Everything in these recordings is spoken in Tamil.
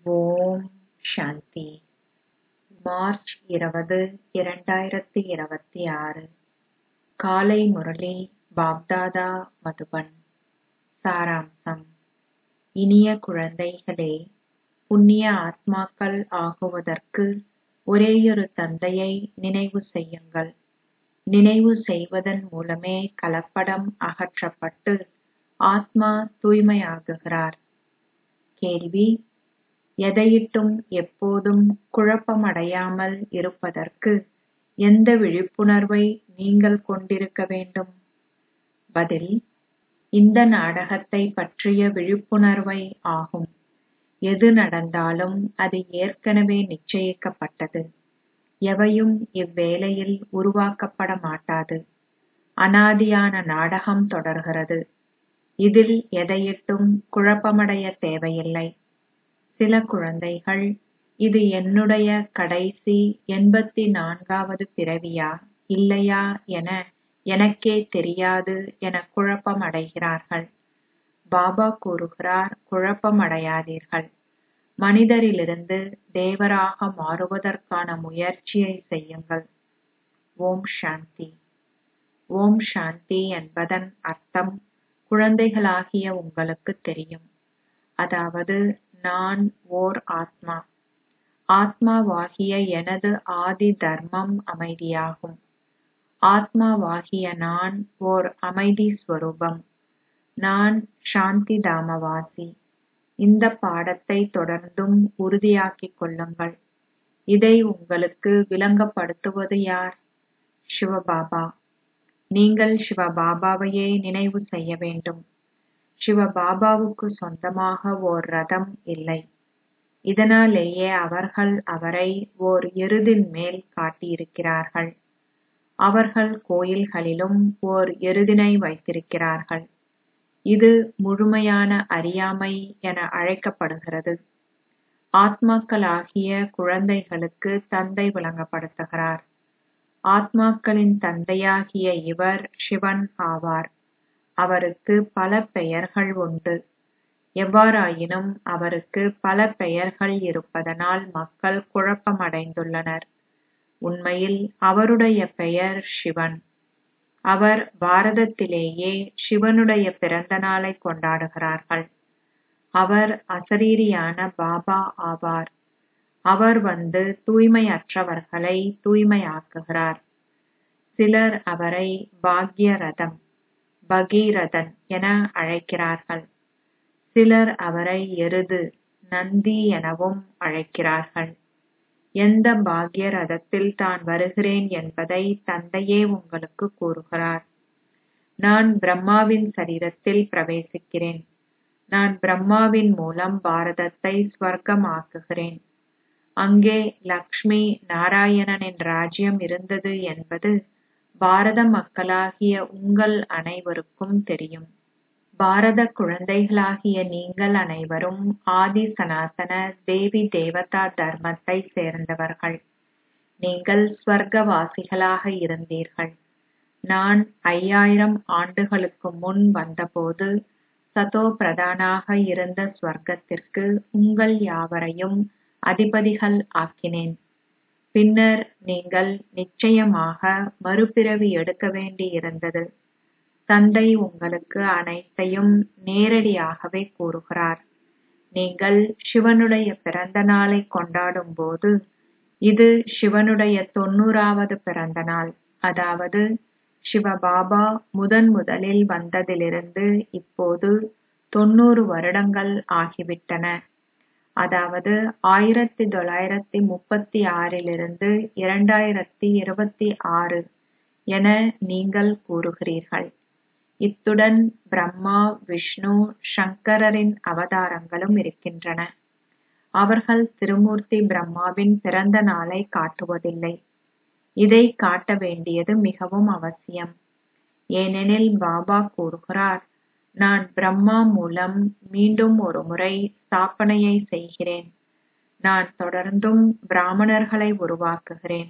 ஓம் சாந்தி மார்ச் இருபது இரண்டாயிரத்தி இருபத்தி ஆறு காலை முரளி பாப்தாதா மதுபன் சாராம்சம் இனிய குழந்தைகளே புண்ணிய ஆத்மாக்கள் ஆகுவதற்கு ஒரேயொரு தந்தையை நினைவு செய்யுங்கள் நினைவு செய்வதன் மூலமே கலப்படம் அகற்றப்பட்டு ஆத்மா தூய்மையாகுகிறார் கேள்வி எதையிட்டும் எப்போதும் குழப்பமடையாமல் இருப்பதற்கு எந்த விழிப்புணர்வை நீங்கள் கொண்டிருக்க வேண்டும் பதில் இந்த நாடகத்தை பற்றிய விழிப்புணர்வை ஆகும் எது நடந்தாலும் அது ஏற்கனவே நிச்சயிக்கப்பட்டது எவையும் இவ்வேளையில் உருவாக்கப்பட மாட்டாது அனாதியான நாடகம் தொடர்கிறது இதில் எதையிட்டும் குழப்பமடைய தேவையில்லை சில குழந்தைகள் இது என்னுடைய கடைசி எண்பத்தி நான்காவது பிறவியா இல்லையா என எனக்கே தெரியாது என குழப்பமடைகிறார்கள் பாபா கூறுகிறார் குழப்பமடையாதீர்கள் மனிதரிலிருந்து தேவராக மாறுவதற்கான முயற்சியை செய்யுங்கள் ஓம் சாந்தி ஓம் சாந்தி என்பதன் அர்த்தம் குழந்தைகளாகிய உங்களுக்கு தெரியும் அதாவது நான் ஓர் ஆத்மா ஆத்மாவாகிய எனது ஆதி தர்மம் அமைதியாகும் ஆத்மாவாகிய நான் ஓர் அமைதி ஸ்வரூபம் நான் சாந்தி தாமவாசி இந்த பாடத்தை தொடர்ந்தும் உறுதியாக்கிக் கொள்ளுங்கள் இதை உங்களுக்கு விளங்கப்படுத்துவது யார் சிவபாபா நீங்கள் சிவபாபாவையே நினைவு செய்ய வேண்டும் சிவபாபாவுக்கு சொந்தமாக ஓர் ரதம் இல்லை இதனாலேயே அவர்கள் அவரை ஓர் எருதின் மேல் காட்டியிருக்கிறார்கள் அவர்கள் கோயில்களிலும் ஓர் எருதினை வைத்திருக்கிறார்கள் இது முழுமையான அறியாமை என அழைக்கப்படுகிறது ஆத்மாக்களாகிய குழந்தைகளுக்கு தந்தை விளங்கப்படுத்துகிறார் ஆத்மாக்களின் தந்தையாகிய இவர் சிவன் ஆவார் அவருக்கு பல பெயர்கள் உண்டு எவ்வாறாயினும் அவருக்கு பல பெயர்கள் இருப்பதனால் மக்கள் குழப்பமடைந்துள்ளனர் உண்மையில் அவருடைய பெயர் சிவன் அவர் பாரதத்திலேயே சிவனுடைய பிறந்த நாளை கொண்டாடுகிறார்கள் அவர் அசரீரியான பாபா ஆவார் அவர் வந்து தூய்மையற்றவர்களை தூய்மையாக்குகிறார் சிலர் அவரை பாக்யரதம் பகீரதன் என அழைக்கிறார்கள் சிலர் அவரை எருது நந்தி எனவும் அழைக்கிறார்கள் எந்த பாக்ய ரதத்தில் தான் வருகிறேன் என்பதை தந்தையே உங்களுக்கு கூறுகிறார் நான் பிரம்மாவின் சரீரத்தில் பிரவேசிக்கிறேன் நான் பிரம்மாவின் மூலம் பாரதத்தை ஸ்வர்க்கமாக்குகிறேன் அங்கே லக்ஷ்மி நாராயணனின் ராஜ்யம் இருந்தது என்பது பாரத மக்களாகிய உங்கள் அனைவருக்கும் தெரியும் பாரத குழந்தைகளாகிய நீங்கள் அனைவரும் ஆதி சனாதன தேவி தேவதா தர்மத்தை சேர்ந்தவர்கள் நீங்கள் ஸ்வர்க்கவாசிகளாக இருந்தீர்கள் நான் ஐயாயிரம் ஆண்டுகளுக்கு முன் வந்தபோது சதோ பிரதானாக இருந்த ஸ்வர்க்கத்திற்கு உங்கள் யாவரையும் அதிபதிகள் ஆக்கினேன் பின்னர் நீங்கள் நிச்சயமாக மறுபிறவி எடுக்க வேண்டியிருந்தது தந்தை உங்களுக்கு அனைத்தையும் நேரடியாகவே கூறுகிறார் நீங்கள் சிவனுடைய பிறந்த நாளை கொண்டாடும் போது இது சிவனுடைய தொண்ணூறாவது பிறந்த நாள் அதாவது சிவபாபா முதன் முதலில் வந்ததிலிருந்து இப்போது தொண்ணூறு வருடங்கள் ஆகிவிட்டன அதாவது ஆயிரத்தி தொள்ளாயிரத்தி முப்பத்தி ஆறிலிருந்து இரண்டாயிரத்தி இருபத்தி ஆறு என நீங்கள் கூறுகிறீர்கள் இத்துடன் பிரம்மா விஷ்ணு சங்கரரின் அவதாரங்களும் இருக்கின்றன அவர்கள் திருமூர்த்தி பிரம்மாவின் பிறந்த நாளை காட்டுவதில்லை இதை காட்ட வேண்டியது மிகவும் அவசியம் ஏனெனில் பாபா கூறுகிறார் நான் பிரம்மா மூலம் மீண்டும் ஒரு முறை ஸ்தாபனையை செய்கிறேன் நான் தொடர்ந்தும் பிராமணர்களை உருவாக்குகிறேன்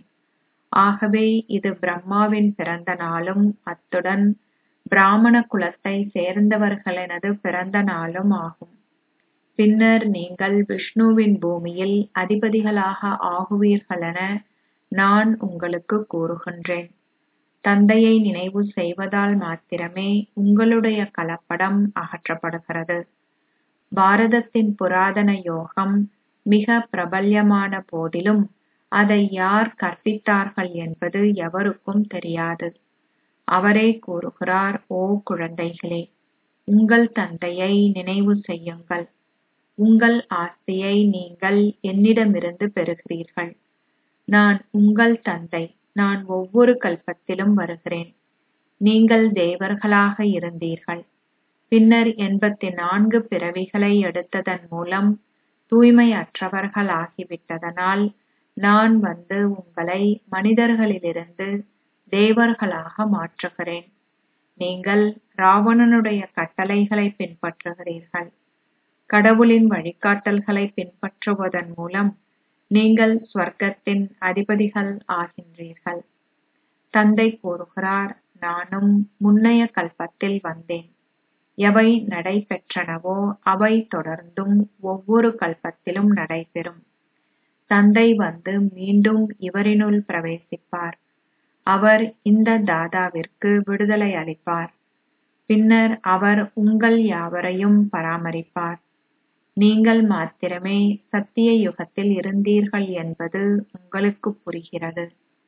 ஆகவே இது பிரம்மாவின் பிறந்த நாளும் அத்துடன் பிராமண குலத்தை சேர்ந்தவர்களது பிறந்த நாளும் ஆகும் பின்னர் நீங்கள் விஷ்ணுவின் பூமியில் அதிபதிகளாக ஆகுவீர்களென நான் உங்களுக்கு கூறுகின்றேன் தந்தையை நினைவு செய்வதால் மாத்திரமே உங்களுடைய கலப்படம் அகற்றப்படுகிறது பாரதத்தின் புராதன யோகம் மிக பிரபல்யமான போதிலும் அதை யார் கற்பித்தார்கள் என்பது எவருக்கும் தெரியாது அவரே கூறுகிறார் ஓ குழந்தைகளே உங்கள் தந்தையை நினைவு செய்யுங்கள் உங்கள் ஆஸ்தியை நீங்கள் என்னிடமிருந்து பெறுகிறீர்கள் நான் உங்கள் தந்தை நான் ஒவ்வொரு கல்பத்திலும் வருகிறேன் நீங்கள் தேவர்களாக இருந்தீர்கள் பின்னர் எண்பத்தி நான்கு பிறவிகளை எடுத்ததன் மூலம் தூய்மையற்றவர்கள் ஆகிவிட்டதனால் நான் வந்து உங்களை மனிதர்களிலிருந்து தேவர்களாக மாற்றுகிறேன் நீங்கள் ராவணனுடைய கட்டளைகளை பின்பற்றுகிறீர்கள் கடவுளின் வழிகாட்டல்களை பின்பற்றுவதன் மூலம் நீங்கள் ஸ்வர்க்கத்தின் அதிபதிகள் ஆகின்றீர்கள் தந்தை கூறுகிறார் நானும் முன்னைய கல்பத்தில் வந்தேன் எவை நடைபெற்றனவோ அவை தொடர்ந்தும் ஒவ்வொரு கல்பத்திலும் நடைபெறும் தந்தை வந்து மீண்டும் இவரினுள் பிரவேசிப்பார் அவர் இந்த தாதாவிற்கு விடுதலை அளிப்பார் பின்னர் அவர் உங்கள் யாவரையும் பராமரிப்பார் நீங்கள் மாத்திரமே சத்திய யுகத்தில் இருந்தீர்கள் என்பது உங்களுக்கு புரிகிறது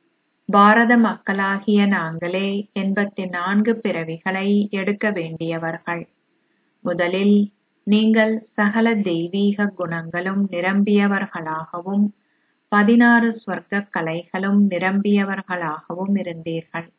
பாரத மக்களாகிய நாங்களே எண்பத்தி நான்கு பிறவிகளை எடுக்க வேண்டியவர்கள் முதலில் நீங்கள் சகல தெய்வீக குணங்களும் நிரம்பியவர்களாகவும் பதினாறு ஸ்வர்க்க கலைகளும் நிரம்பியவர்களாகவும் இருந்தீர்கள்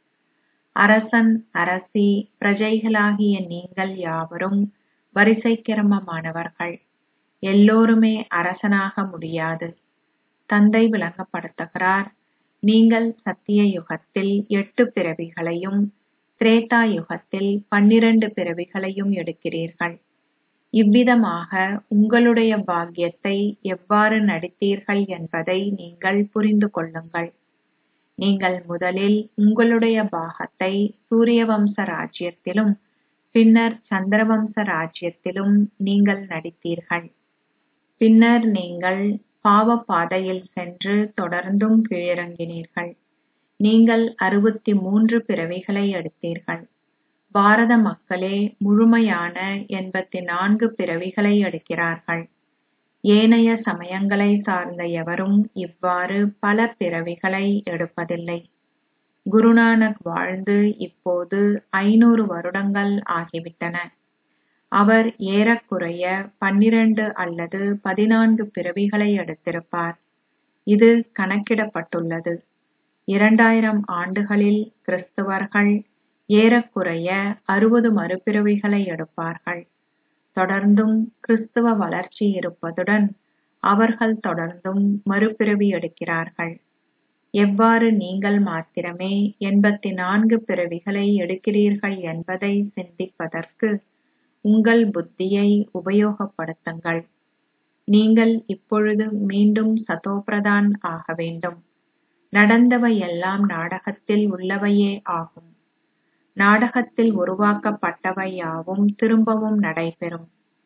அரசன் அரசி பிரஜைகளாகிய நீங்கள் யாவரும் வரிசை கிரமமானவர்கள் எல்லோருமே அரசனாக முடியாது தந்தை விளங்கப்படுத்துகிறார் நீங்கள் சத்திய யுகத்தில் எட்டு பிறவிகளையும் திரேதா யுகத்தில் பன்னிரண்டு பிறவிகளையும் எடுக்கிறீர்கள் இவ்விதமாக உங்களுடைய பாக்கியத்தை எவ்வாறு நடித்தீர்கள் என்பதை நீங்கள் புரிந்து கொள்ளுங்கள் நீங்கள் முதலில் உங்களுடைய பாகத்தை சூரிய வம்ச ராஜ்யத்திலும் பின்னர் சந்திரவம்ச ராஜ்யத்திலும் நீங்கள் நடித்தீர்கள் பின்னர் நீங்கள் பாவ பாதையில் சென்று தொடர்ந்தும் கீழிறங்கினீர்கள் நீங்கள் அறுபத்தி மூன்று பிறவிகளை எடுத்தீர்கள் பாரத மக்களே முழுமையான எண்பத்தி நான்கு பிறவிகளை எடுக்கிறார்கள் ஏனைய சமயங்களை சார்ந்த எவரும் இவ்வாறு பல பிறவிகளை எடுப்பதில்லை குருநானக் வாழ்ந்து இப்போது ஐநூறு வருடங்கள் ஆகிவிட்டன அவர் ஏறக்குறைய பன்னிரண்டு அல்லது பதினான்கு பிறவிகளை எடுத்திருப்பார் இது கணக்கிடப்பட்டுள்ளது இரண்டாயிரம் ஆண்டுகளில் கிறிஸ்தவர்கள் ஏறக்குறைய அறுபது மறுபிறவிகளை எடுப்பார்கள் தொடர்ந்தும் கிறிஸ்துவ வளர்ச்சி இருப்பதுடன் அவர்கள் தொடர்ந்தும் மறுபிறவி எடுக்கிறார்கள் எவ்வாறு நீங்கள் மாத்திரமே எண்பத்தி நான்கு பிறவிகளை எடுக்கிறீர்கள் என்பதை சிந்திப்பதற்கு உங்கள் புத்தியை உபயோகப்படுத்துங்கள் நீங்கள் இப்பொழுது மீண்டும் சதோபிரதான் ஆக வேண்டும் நடந்தவை எல்லாம் நாடகத்தில் உள்ளவையே ஆகும் நாடகத்தில் உருவாக்கப்பட்டவை யாவும் திரும்பவும் நடைபெறும்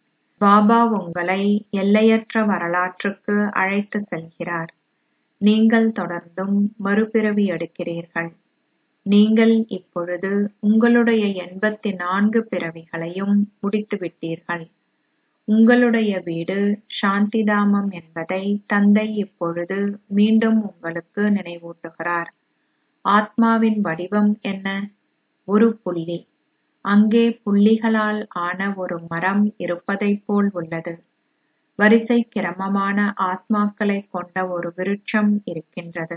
பாபா உங்களை எல்லையற்ற வரலாற்றுக்கு அழைத்து செல்கிறார் நீங்கள் தொடர்ந்தும் மறுபிறவி எடுக்கிறீர்கள் நீங்கள் இப்பொழுது உங்களுடைய எண்பத்தி நான்கு பிறவிகளையும் முடித்துவிட்டீர்கள் உங்களுடைய வீடு சாந்திதாமம் என்பதை தந்தை இப்பொழுது மீண்டும் உங்களுக்கு நினைவூட்டுகிறார் ஆத்மாவின் வடிவம் என்ன ஒரு புள்ளி அங்கே புள்ளிகளால் ஆன ஒரு மரம் இருப்பதைப் போல் உள்ளது வரிசை கிரமமான ஆத்மாக்களை கொண்ட ஒரு விருட்சம் இருக்கின்றது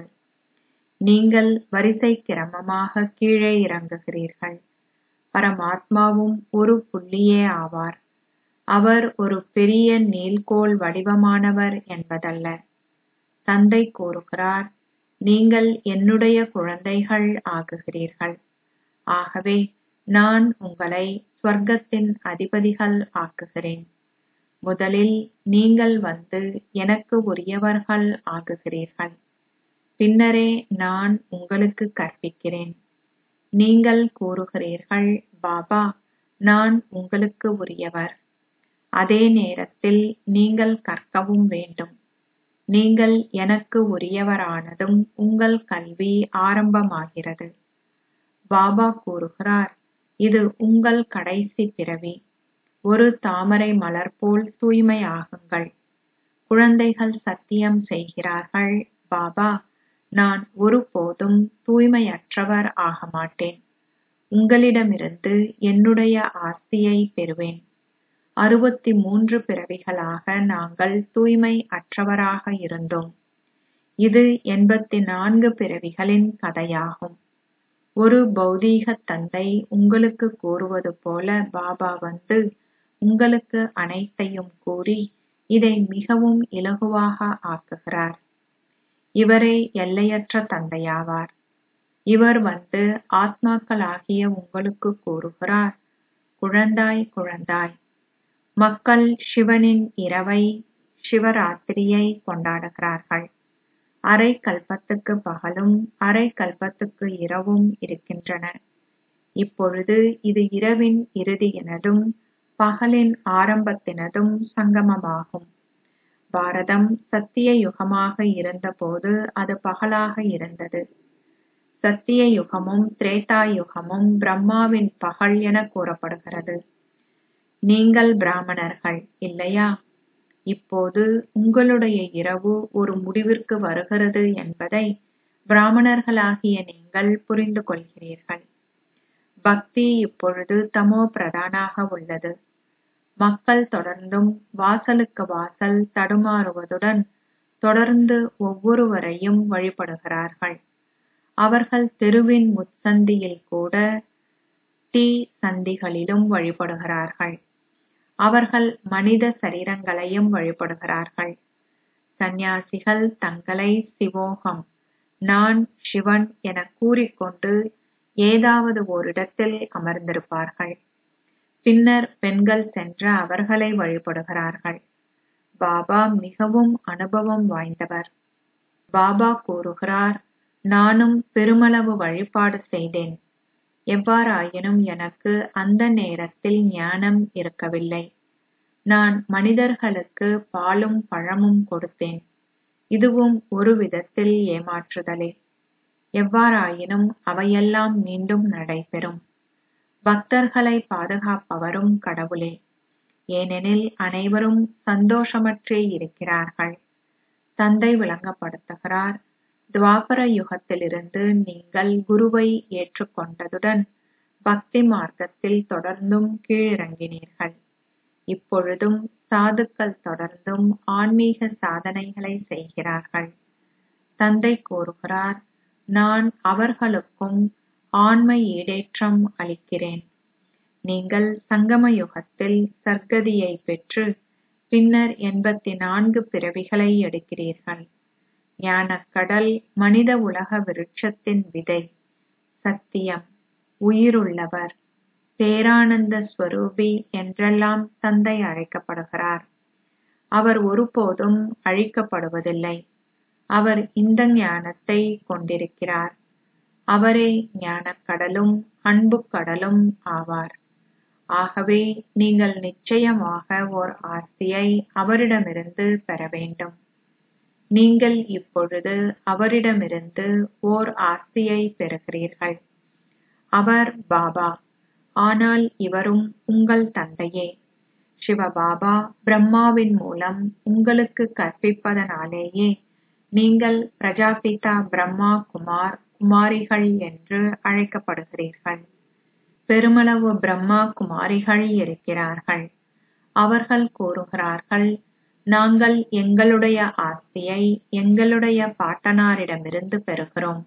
நீங்கள் வரிசை கிரமமாக கீழே இறங்குகிறீர்கள் பரமாத்மாவும் ஒரு புள்ளியே ஆவார் அவர் ஒரு பெரிய நீள்கோள் வடிவமானவர் என்பதல்ல தந்தை கூறுகிறார் நீங்கள் என்னுடைய குழந்தைகள் ஆகுகிறீர்கள் ஆகவே நான் உங்களை ஸ்வர்க்கத்தின் அதிபதிகள் ஆக்குகிறேன் முதலில் நீங்கள் வந்து எனக்கு உரியவர்கள் ஆகுகிறீர்கள் பின்னரே நான் உங்களுக்கு கற்பிக்கிறேன் நீங்கள் கூறுகிறீர்கள் பாபா நான் உங்களுக்கு உரியவர் அதே நேரத்தில் நீங்கள் கற்கவும் வேண்டும் நீங்கள் எனக்கு உரியவரானதும் உங்கள் கல்வி ஆரம்பமாகிறது பாபா கூறுகிறார் இது உங்கள் கடைசி பிறவி ஒரு தாமரை மலர் போல் தூய்மையாகுங்கள் குழந்தைகள் சத்தியம் செய்கிறார்கள் பாபா நான் ஒருபோதும் தூய்மையற்றவர் ஆக மாட்டேன் உங்களிடமிருந்து என்னுடைய ஆஸ்தியை பெறுவேன் அறுபத்தி மூன்று பிறவிகளாக நாங்கள் தூய்மை அற்றவராக இருந்தோம் இது எண்பத்தி நான்கு பிறவிகளின் கதையாகும் ஒரு பௌதீக தந்தை உங்களுக்கு கூறுவது போல பாபா வந்து உங்களுக்கு அனைத்தையும் கூறி இதை மிகவும் இலகுவாக ஆக்குகிறார் இவரே எல்லையற்ற தந்தையாவார் இவர் வந்து ஆத்மாக்களாகிய உங்களுக்கு கூறுகிறார் குழந்தாய் குழந்தாய் மக்கள் சிவனின் இரவை சிவராத்திரியை கொண்டாடுகிறார்கள் அரை கல்பத்துக்கு பகலும் அரை கல்பத்துக்கு இரவும் இருக்கின்றன இப்பொழுது இது இரவின் இறுதியினதும் பகலின் ஆரம்பத்தினதும் சங்கமமாகும் பாரதம் சத்திய யுகமாக இருந்தபோது அது பகலாக இருந்தது சத்திய யுகமும் திரேதா யுகமும் பிரம்மாவின் பகல் என கூறப்படுகிறது நீங்கள் பிராமணர்கள் இல்லையா இப்போது உங்களுடைய இரவு ஒரு முடிவிற்கு வருகிறது என்பதை பிராமணர்களாகிய நீங்கள் புரிந்து கொள்கிறீர்கள் பக்தி இப்பொழுது தமோ பிரதானாக உள்ளது மக்கள் தொடர்ந்தும் வாசலுக்கு வாசல் தடுமாறுவதுடன் தொடர்ந்து ஒவ்வொருவரையும் வழிபடுகிறார்கள் அவர்கள் தெருவின் முச்சந்தியில் கூட டீ சந்திகளிலும் வழிபடுகிறார்கள் அவர்கள் மனித சரீரங்களையும் வழிபடுகிறார்கள் சந்நியாசிகள் தங்களை சிவோகம் நான் சிவன் என கூறிக்கொண்டு ஏதாவது ஓரிடத்தில் அமர்ந்திருப்பார்கள் பின்னர் பெண்கள் சென்று அவர்களை வழிபடுகிறார்கள் பாபா மிகவும் அனுபவம் வாய்ந்தவர் பாபா கூறுகிறார் நானும் பெருமளவு வழிபாடு செய்தேன் எவ்வாறாயினும் எனக்கு அந்த நேரத்தில் ஞானம் இருக்கவில்லை நான் மனிதர்களுக்கு பாலும் பழமும் கொடுத்தேன் இதுவும் ஒரு விதத்தில் ஏமாற்றுதலே எவ்வாறாயினும் அவையெல்லாம் மீண்டும் நடைபெறும் பக்தர்களை பாதுகாப்பவரும் கடவுளே ஏனெனில் அனைவரும் சந்தோஷமற்றே இருக்கிறார்கள் தந்தை விளங்கப்படுத்துகிறார் துவாபர யுகத்திலிருந்து நீங்கள் குருவை ஏற்றுக்கொண்டதுடன் பக்தி மார்க்கத்தில் தொடர்ந்தும் கீழிறங்கினீர்கள் இப்பொழுதும் சாதுக்கள் தொடர்ந்தும் ஆன்மீக சாதனைகளை செய்கிறார்கள் தந்தை கூறுகிறார் நான் அவர்களுக்கும் ஆண்மை ஈடேற்றம் அளிக்கிறேன் நீங்கள் சங்கம யுகத்தில் சர்க்கதியை பெற்று பின்னர் எண்பத்தி நான்கு பிறவிகளை எடுக்கிறீர்கள் ஞானக்கடல் மனித உலக விருட்சத்தின் விதை சத்தியம் உயிருள்ளவர் பேரானந்த ஸ்வரூபி என்றெல்லாம் தந்தை அழைக்கப்படுகிறார் அவர் ஒருபோதும் அழிக்கப்படுவதில்லை அவர் இந்த ஞானத்தை கொண்டிருக்கிறார் அவரே ஞானக்கடலும் அன்பு கடலும் ஆவார் ஆகவே நீங்கள் நிச்சயமாக ஓர் ஆஸ்தியை அவரிடமிருந்து பெற வேண்டும் நீங்கள் இப்பொழுது அவரிடமிருந்து ஓர் ஆஸ்தியை பெறுகிறீர்கள் அவர் பாபா ஆனால் இவரும் உங்கள் தந்தையே சிவபாபா பிரம்மாவின் மூலம் உங்களுக்கு கற்பிப்பதனாலேயே நீங்கள் பிரஜாபிதா பிரம்மா குமார் குமாரிகள் என்று அழைக்கப்படுகிறீர்கள் பெருமளவு பிரம்மா குமாரிகள் இருக்கிறார்கள் அவர்கள் கூறுகிறார்கள் நாங்கள் எங்களுடைய ஆஸ்தியை எங்களுடைய பாட்டனாரிடமிருந்து பெறுகிறோம்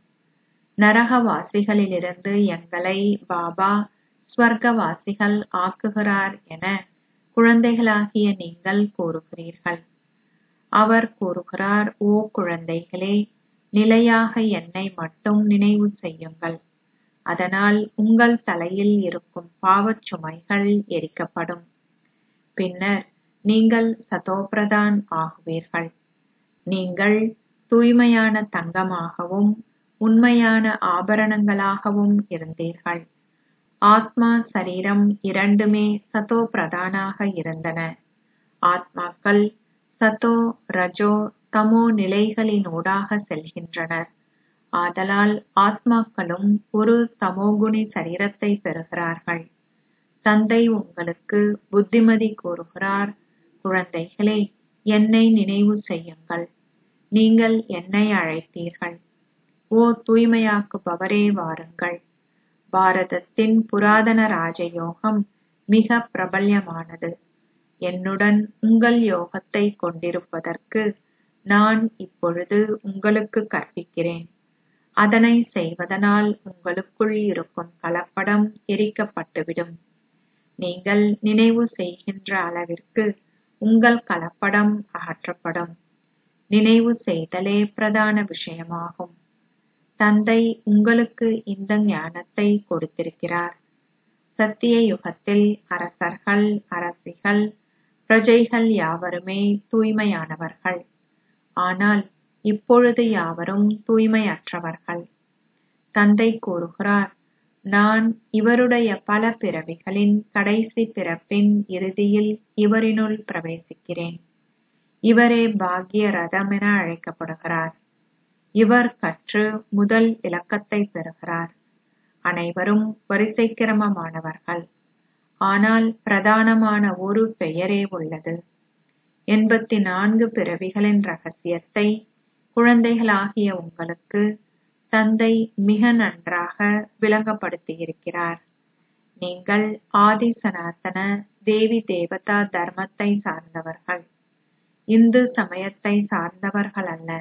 நரகவாசிகளிலிருந்து எங்களை பாபா ஸ்வர்க்கவாசிகள் ஆக்குகிறார் என குழந்தைகளாகிய நீங்கள் கூறுகிறீர்கள் அவர் கூறுகிறார் ஓ குழந்தைகளே நிலையாக என்னை மட்டும் நினைவு செய்யுங்கள் அதனால் உங்கள் தலையில் இருக்கும் பாவச் சுமைகள் எரிக்கப்படும் பின்னர் நீங்கள் சதோபிரதான் ஆகுவீர்கள் நீங்கள் தூய்மையான தங்கமாகவும் உண்மையான ஆபரணங்களாகவும் இருந்தீர்கள் ஆத்மா சரீரம் இரண்டுமே சதோ பிரதானாக இருந்தன ஆத்மாக்கள் சதோ ரஜோ தமோ நிலைகளினூடாக செல்கின்றனர் ஆதலால் ஆத்மாக்களும் ஒரு தமோகுணி சரீரத்தை பெறுகிறார்கள் தந்தை உங்களுக்கு புத்திமதி கூறுகிறார் குழந்தைகளே என்னை நினைவு செய்யுங்கள் நீங்கள் என்னை அழைத்தீர்கள் ஓ தூய்மையாக்குபவரே வாருங்கள் பாரதத்தின் புராதன ராஜயோகம் மிக பிரபல்யமானது என்னுடன் உங்கள் யோகத்தை கொண்டிருப்பதற்கு நான் இப்பொழுது உங்களுக்கு கற்பிக்கிறேன் அதனை செய்வதனால் உங்களுக்குள் இருக்கும் கலப்படம் எரிக்கப்பட்டுவிடும் நீங்கள் நினைவு செய்கின்ற அளவிற்கு உங்கள் கலப்படம் அகற்றப்படும் நினைவு செய்தலே பிரதான விஷயமாகும் தந்தை உங்களுக்கு இந்த ஞானத்தை கொடுத்திருக்கிறார் சத்திய யுகத்தில் அரசர்கள் அரசிகள் பிரஜைகள் யாவருமே தூய்மையானவர்கள் ஆனால் இப்பொழுது யாவரும் தூய்மையற்றவர்கள் தந்தை கூறுகிறார் நான் இவருடைய பல பிறவிகளின் கடைசி பிறப்பின் இறுதியில் இவரினுள் பிரவேசிக்கிறேன் இவரே பாக்ய ரதம் என அழைக்கப்படுகிறார் இவர் கற்று முதல் இலக்கத்தை பெறுகிறார் அனைவரும் வரிசை கிரமமானவர்கள் ஆனால் பிரதானமான ஒரு பெயரே உள்ளது எண்பத்தி நான்கு பிறவிகளின் ரகசியத்தை குழந்தைகளாகிய உங்களுக்கு தந்தை மிக நன்றாக விளங்கப்படுத்தியிருக்கிறார் நீங்கள் ஆதி சனாதன தேவி தேவதா தர்மத்தை சார்ந்தவர்கள் இந்து சமயத்தை சார்ந்தவர்கள் அல்ல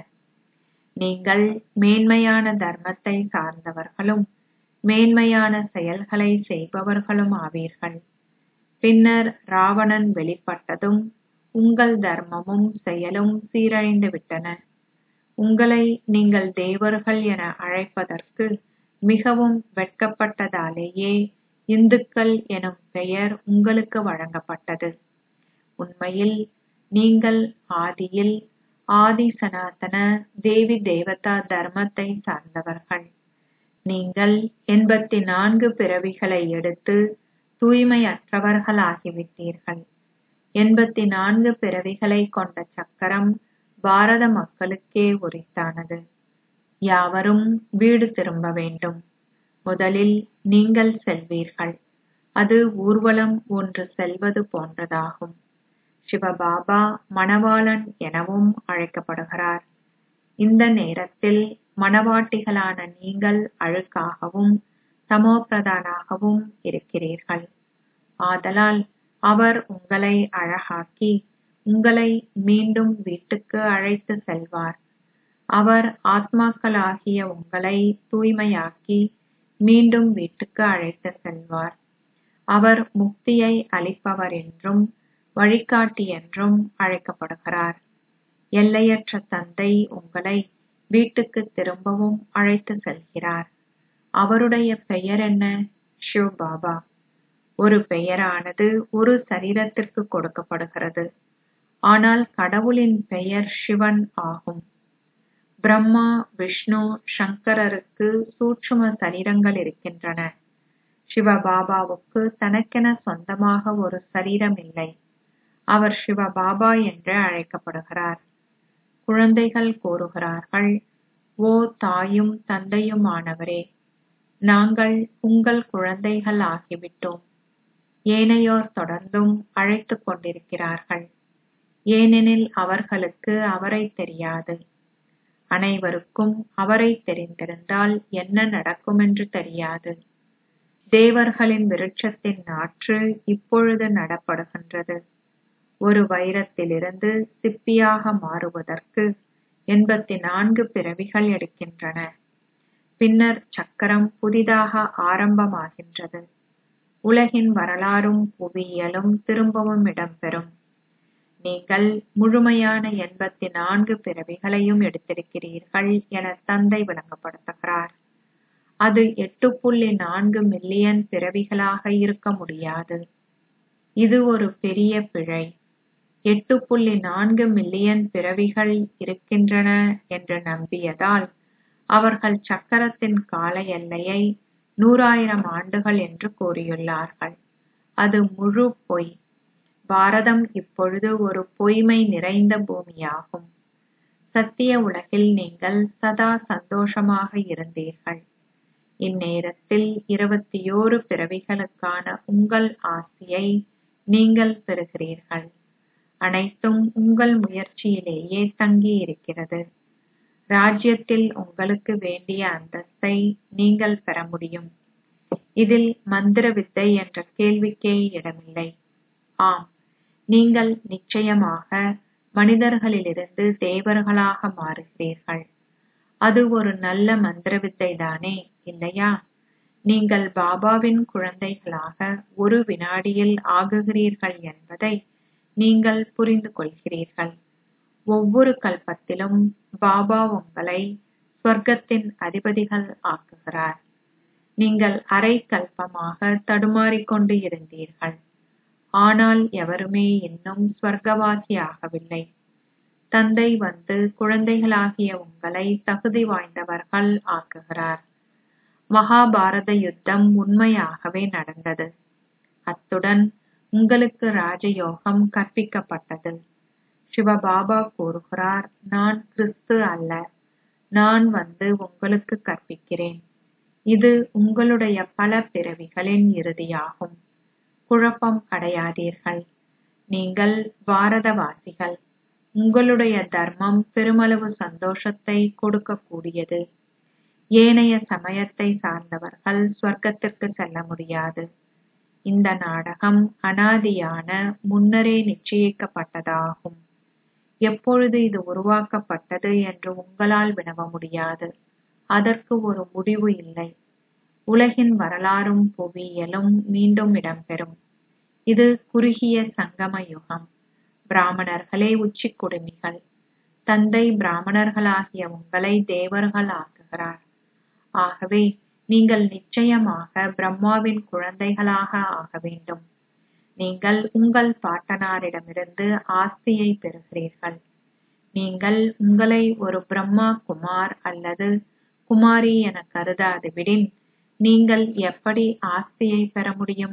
நீங்கள் மேன்மையான தர்மத்தை சார்ந்தவர்களும் மேன்மையான செயல்களை செய்பவர்களும் ஆவீர்கள் பின்னர் ராவணன் வெளிப்பட்டதும் உங்கள் தர்மமும் செயலும் சீரழிந்து விட்டன உங்களை நீங்கள் தேவர்கள் என அழைப்பதற்கு மிகவும் வெட்கப்பட்டதாலேயே இந்துக்கள் எனும் பெயர் உங்களுக்கு வழங்கப்பட்டது உண்மையில் நீங்கள் ஆதியில் ஆதி சனாதன தேவி தேவதா தர்மத்தை சார்ந்தவர்கள் நீங்கள் எண்பத்தி நான்கு பிறவிகளை எடுத்து தூய்மையற்றவர்களாகிவிட்டீர்கள் எண்பத்தி நான்கு பிறவிகளை கொண்ட சக்கரம் பாரத மக்களுக்கே உரித்தானது யாவரும் வீடு திரும்ப வேண்டும் முதலில் நீங்கள் செல்வீர்கள் அது ஊர்வலம் ஒன்று செல்வது போன்றதாகும் சிவபாபா மணவாளன் எனவும் அழைக்கப்படுகிறார் இந்த நேரத்தில் மணவாட்டிகளான நீங்கள் அழுக்காகவும் தமோபிரதானாகவும் இருக்கிறீர்கள் ஆதலால் அவர் உங்களை அழகாக்கி உங்களை மீண்டும் வீட்டுக்கு அழைத்து செல்வார் அவர் ஆத்மாக்களாகிய உங்களை தூய்மையாக்கி மீண்டும் வீட்டுக்கு அழைத்து செல்வார் அவர் முக்தியை அளிப்பவர் என்றும் வழிகாட்டி என்றும் அழைக்கப்படுகிறார் எல்லையற்ற தந்தை உங்களை வீட்டுக்கு திரும்பவும் அழைத்து செல்கிறார் அவருடைய பெயர் என்ன ஷிவ் பாபா ஒரு பெயரானது ஒரு சரீரத்திற்கு கொடுக்கப்படுகிறது ஆனால் கடவுளின் பெயர் சிவன் ஆகும் பிரம்மா விஷ்ணு சங்கரருக்கு சூட்சும சரீரங்கள் இருக்கின்றன சிவபாபாவுக்கு தனக்கென சொந்தமாக ஒரு சரீரம் இல்லை அவர் சிவபாபா என்று அழைக்கப்படுகிறார் குழந்தைகள் கூறுகிறார்கள் ஓ தாயும் தந்தையுமானவரே நாங்கள் உங்கள் குழந்தைகள் ஆகிவிட்டோம் ஏனையோர் தொடர்ந்தும் அழைத்துக் கொண்டிருக்கிறார்கள் ஏனெனில் அவர்களுக்கு அவரை தெரியாது அனைவருக்கும் அவரை தெரிந்திருந்தால் என்ன நடக்கும் என்று தெரியாது தேவர்களின் விருட்சத்தின் நாற்று இப்பொழுது நடப்படுகின்றது ஒரு வைரத்திலிருந்து சிப்பியாக மாறுவதற்கு எண்பத்தி நான்கு பிறவிகள் எடுக்கின்றன பின்னர் சக்கரம் புதிதாக ஆரம்பமாகின்றது உலகின் வரலாறும் புவியியலும் திரும்பவும் இடம்பெறும் நீங்கள் முழுமையான எண்பத்தி நான்கு பிறவிகளையும் எடுத்திருக்கிறீர்கள் என தந்தை விளங்கப்படுத்துகிறார் அது எட்டு புள்ளி நான்கு மில்லியன் பிறவிகளாக இருக்க முடியாது இது ஒரு பெரிய பிழை எட்டு புள்ளி நான்கு மில்லியன் பிறவிகள் இருக்கின்றன என்று நம்பியதால் அவர்கள் சக்கரத்தின் கால எல்லையை நூறாயிரம் ஆண்டுகள் என்று கூறியுள்ளார்கள் அது முழு பொய் பாரதம் இப்பொழுது ஒரு பொய்மை நிறைந்த பூமியாகும் சத்திய உலகில் நீங்கள் சதா சந்தோஷமாக இருந்தீர்கள் இந்நேரத்தில் இருபத்தியோரு பிறவிகளுக்கான உங்கள் ஆசியை நீங்கள் பெறுகிறீர்கள் அனைத்தும் உங்கள் முயற்சியிலேயே தங்கி இருக்கிறது ராஜ்யத்தில் உங்களுக்கு வேண்டிய அந்தஸ்தை நீங்கள் பெற முடியும் இதில் மந்திர வித்தை என்ற கேள்விக்கே இடமில்லை ஆம் நீங்கள் நிச்சயமாக மனிதர்களிலிருந்து தேவர்களாக மாறுகிறீர்கள் அது ஒரு நல்ல மந்திர வித்தை தானே இல்லையா நீங்கள் பாபாவின் குழந்தைகளாக ஒரு வினாடியில் ஆகுகிறீர்கள் என்பதை நீங்கள் புரிந்து கொள்கிறீர்கள் ஒவ்வொரு கல்பத்திலும் பாபா உங்களை ஸ்வர்க்கத்தின் அதிபதிகள் ஆக்குகிறார் நீங்கள் அரை கல்பமாக தடுமாறிக் கொண்டு இருந்தீர்கள் ஆனால் எவருமே இன்னும் ஸ்வர்க்கவாசி ஆகவில்லை தந்தை வந்து குழந்தைகளாகிய உங்களை தகுதி வாய்ந்தவர்கள் ஆக்குகிறார் மகாபாரத யுத்தம் உண்மையாகவே நடந்தது அத்துடன் உங்களுக்கு ராஜயோகம் கற்பிக்கப்பட்டது சிவபாபா கூறுகிறார் நான் கிறிஸ்து அல்ல நான் வந்து உங்களுக்கு கற்பிக்கிறேன் இது உங்களுடைய பல பிறவிகளின் இறுதியாகும் குழப்பம் அடையாதீர்கள் நீங்கள் பாரதவாசிகள் உங்களுடைய தர்மம் பெருமளவு சந்தோஷத்தை கொடுக்கக்கூடியது ஏனைய சமயத்தை சார்ந்தவர்கள் ஸ்வர்க்கத்திற்கு செல்ல முடியாது இந்த நாடகம் அனாதியான முன்னரே நிச்சயிக்கப்பட்டதாகும் எப்பொழுது இது உருவாக்கப்பட்டது என்று உங்களால் வினவ முடியாது அதற்கு ஒரு முடிவு இல்லை உலகின் வரலாறும் புவியியலும் மீண்டும் இடம்பெறும் இது குறுகிய சங்கம யுகம் பிராமணர்களே உச்சி குடுமிகள் தந்தை பிராமணர்களாகிய உங்களை தேவர்கள் ஆக்குகிறார் ஆகவே நீங்கள் நிச்சயமாக பிரம்மாவின் குழந்தைகளாக ஆக வேண்டும் நீங்கள் உங்கள் பாட்டனாரிடமிருந்து ஆஸ்தியை பெறுகிறீர்கள் நீங்கள் உங்களை ஒரு பிரம்மா குமார் அல்லது குமாரி என கருதாது விடின் நீங்கள் எப்படி ஆஸ்தியை பெற முடியும்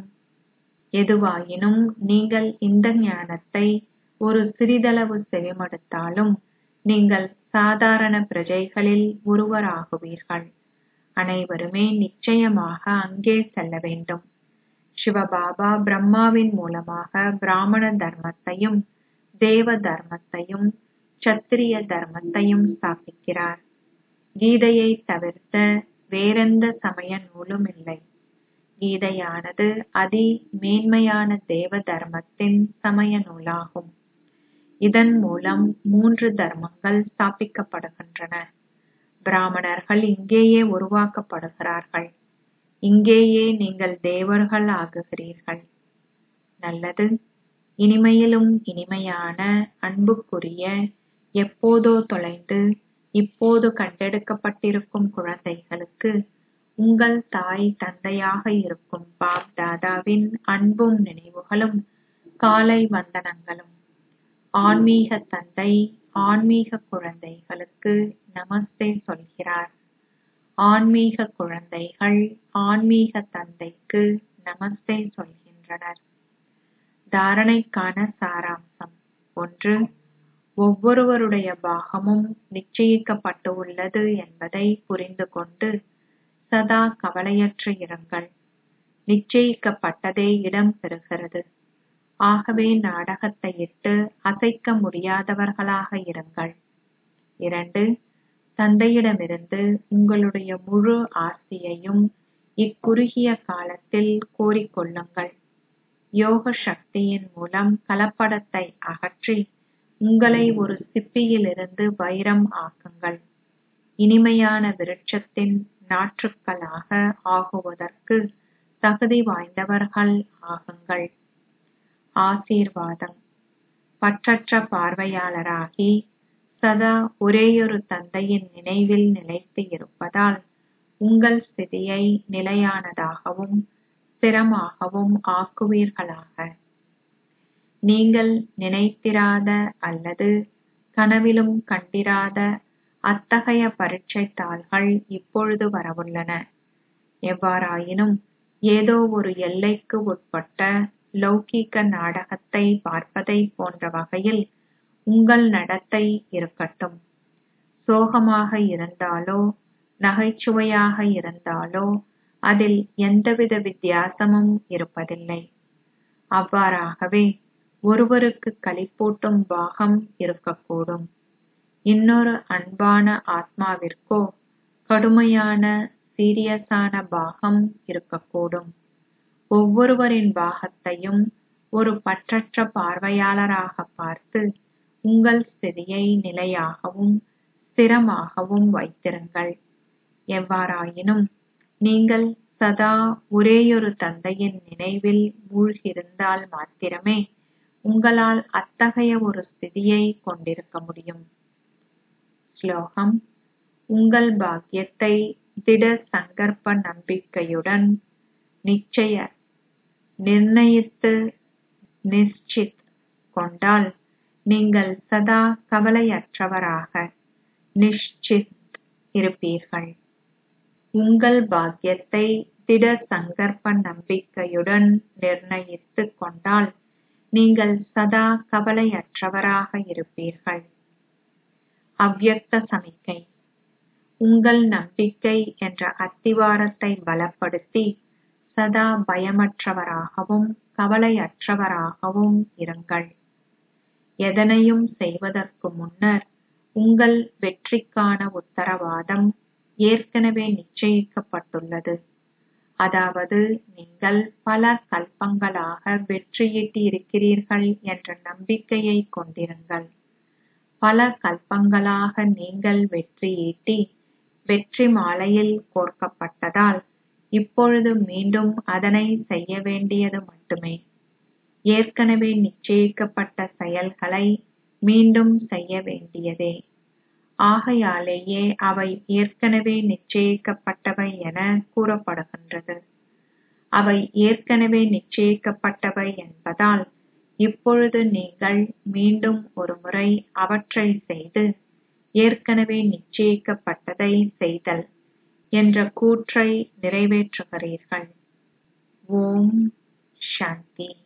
எதுவாயினும் நீங்கள் இந்த ஞானத்தை ஒரு சிறிதளவு செவிமடுத்தாலும் நீங்கள் சாதாரண பிரஜைகளில் ஒருவராகுவீர்கள் அனைவருமே நிச்சயமாக அங்கே செல்ல வேண்டும் சிவபாபா பிரம்மாவின் மூலமாக பிராமண தர்மத்தையும் தேவ தர்மத்தையும் சத்திரிய தர்மத்தையும் ஸ்தாபிக்கிறார் கீதையை தவிர்த்த வேறெந்த சமய நூலும் இல்லை கீதையானது அதி மேன்மையான தேவ தர்மத்தின் சமய நூலாகும் இதன் மூலம் மூன்று தர்மங்கள் ஸ்தாபிக்கப்படுகின்றன பிராமணர்கள் இங்கேயே உருவாக்கப்படுகிறார்கள் இங்கேயே நீங்கள் தேவர்கள் ஆகுகிறீர்கள் நல்லது இனிமையிலும் இனிமையான அன்புக்குரிய எப்போதோ தொலைந்து இப்போது கண்டெடுக்கப்பட்டிருக்கும் குழந்தைகளுக்கு உங்கள் தாய் தந்தையாக இருக்கும் பாப் தாதாவின் அன்பும் நினைவுகளும் காலை வந்தனங்களும் ஆன்மீக தந்தை ஆன்மீக குழந்தைகளுக்கு நமஸ்தே சொல்கிறார் ஆன்மீக குழந்தைகள் ஆன்மீக தந்தைக்கு நமஸ்தே சொல்கின்றனர் தாரணைக்கான சாராம்சம் ஒன்று ஒவ்வொருவருடைய பாகமும் நிச்சயிக்கப்பட்டு உள்ளது என்பதை புரிந்து கொண்டு சதா கவலையற்று இருங்கள் நிச்சயிக்கப்பட்டதே இடம் பெறுகிறது ஆகவே நாடகத்தை இட்டு அசைக்க முடியாதவர்களாக இருங்கள் இரண்டு தந்தையிடமிருந்து உங்களுடைய முழு ஆஸ்தியையும் இக்குறுகிய காலத்தில் கோரிக்கொள்ளுங்கள் யோக சக்தியின் மூலம் கலப்படத்தை அகற்றி உங்களை ஒரு சிப்பியிலிருந்து வைரம் ஆக்குங்கள் இனிமையான விருட்சத்தின் நாற்றுக்களாக ஆகுவதற்கு தகுதி வாய்ந்தவர்கள் ஆகுங்கள் ஆசீர்வாதம் பற்றற்ற பார்வையாளராகி சதா ஒரேயொரு தந்தையின் நினைவில் நிலைத்து இருப்பதால் உங்கள் ஸ்திதியை நிலையானதாகவும் ஸ்திரமாகவும் ஆக்குவீர்களாக நீங்கள் நினைத்திராத அல்லது கனவிலும் கண்டிராத அத்தகைய பரீட்சை தாள்கள் இப்பொழுது வரவுள்ளன எவ்வாறாயினும் ஏதோ ஒரு எல்லைக்கு உட்பட்ட லௌகீக நாடகத்தை பார்ப்பதை போன்ற வகையில் உங்கள் நடத்தை இருக்கட்டும் சோகமாக இருந்தாலோ நகைச்சுவையாக இருந்தாலோ அதில் எந்தவித வித்தியாசமும் இருப்பதில்லை அவ்வாறாகவே ஒருவருக்கு களிப்பூட்டும் பாகம் இருக்கக்கூடும் இன்னொரு அன்பான ஆத்மாவிற்கோ கடுமையான சீரியஸான பாகம் இருக்கக்கூடும் ஒவ்வொருவரின் பாகத்தையும் ஒரு பற்றற்ற பார்வையாளராக பார்த்து உங்கள் ஸ்திதியை நிலையாகவும் ஸ்திரமாகவும் வைத்திருங்கள் எவ்வாறாயினும் நீங்கள் சதா ஒரேயொரு தந்தையின் நினைவில் மூழ்கியிருந்தால் மாத்திரமே உங்களால் அத்தகைய ஒரு ஸ்திதியை கொண்டிருக்க முடியும் ஸ்லோகம் உங்கள் பாக்கியத்தை திட சங்கற்ப நம்பிக்கையுடன் நிச்சய நிர்ணயித்து நிச்சித் கொண்டால் நீங்கள் சதா கவலையற்றவராக நிஷ்சித் இருப்பீர்கள் உங்கள் பாக்கியத்தை திட சங்கற்ப நம்பிக்கையுடன் நிர்ணயித்து கொண்டால் நீங்கள் சதா கவலையற்றவராக இருப்பீர்கள் அவ்யக்த சமிக்கை உங்கள் நம்பிக்கை என்ற அத்திவாரத்தை பலப்படுத்தி சதா பயமற்றவராகவும் கவலையற்றவராகவும் இருங்கள் எதனையும் செய்வதற்கு முன்னர் உங்கள் வெற்றிக்கான உத்தரவாதம் ஏற்கனவே நிச்சயிக்கப்பட்டுள்ளது அதாவது நீங்கள் பல கல்பங்களாக வெற்றியீட்டி இருக்கிறீர்கள் என்ற நம்பிக்கையை கொண்டிருங்கள் பல கல்பங்களாக நீங்கள் வெற்றியீட்டி வெற்றி மாலையில் கோர்க்கப்பட்டதால் இப்பொழுது மீண்டும் அதனை செய்ய வேண்டியது மட்டுமே ஏற்கனவே நிச்சயிக்கப்பட்ட செயல்களை மீண்டும் செய்ய வேண்டியதே ஆகையாலேயே அவை ஏற்கனவே நிச்சயிக்கப்பட்டவை என கூறப்படுகின்றது அவை ஏற்கனவே நிச்சயிக்கப்பட்டவை என்பதால் இப்பொழுது நீங்கள் மீண்டும் ஒருமுறை அவற்றை செய்து ஏற்கனவே நிச்சயிக்கப்பட்டதை செய்தல் என்ற கூற்றை நிறைவேற்றுகிறீர்கள் ஓம் சாந்தி